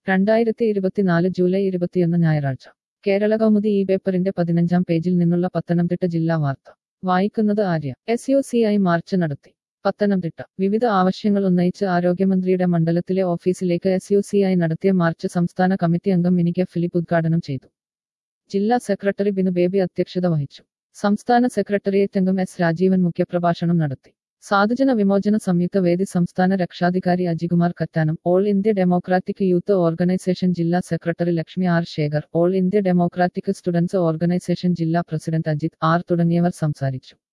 രണ്ടായിരത്തി ഇരുപത്തിനാല് ജൂലൈ ഇരുപത്തിയൊന്ന് ഞായറാഴ്ച കേരള കൗമുദി ഈ പേപ്പറിന്റെ പതിനഞ്ചാം പേജിൽ നിന്നുള്ള പത്തനംതിട്ട ജില്ലാ വാർത്ത വായിക്കുന്നത് Arya S U C I march നടത്തി പത്തനംതിട്ട വിവിധ ആവശ്യങ്ങൾ ഉന്നയിച്ച് ആരോഗ്യമന്ത്രിയുടെ മണ്ഡലത്തിലെ ഓഫീസിലേക്ക് എസ് യു സി ഐ നടത്തിയ മാർച്ച് സംസ്ഥാന കമ്മിറ്റി അംഗം മിനിക്ക ഫിലിപ്പ് ഉദ്ഘാടനം ചെയ്തു ജില്ലാ സെക്രട്ടറി ബിനു ബേബി അധ്യക്ഷത വഹിച്ചു സംസ്ഥാന സെക്രട്ടേറിയറ്റ് അംഗം എസ് രാജീവൻ മുഖ്യപ്രഭാഷണം നടത്തി സാധുജന വിമോചന സംയുക്ത വേദി സംസ്ഥാന രക്ഷാധികാരി Ajikumar Kattanam All India Democratic Youth Organisation ജില്ലാ secretary Lakshmi R Shekhar All India Democratic Students Organisation ജില്ലാ പ്രസിഡന്റ് അജിത് ആർ തുടങ്ങിയവർ സംസാരിച്ചു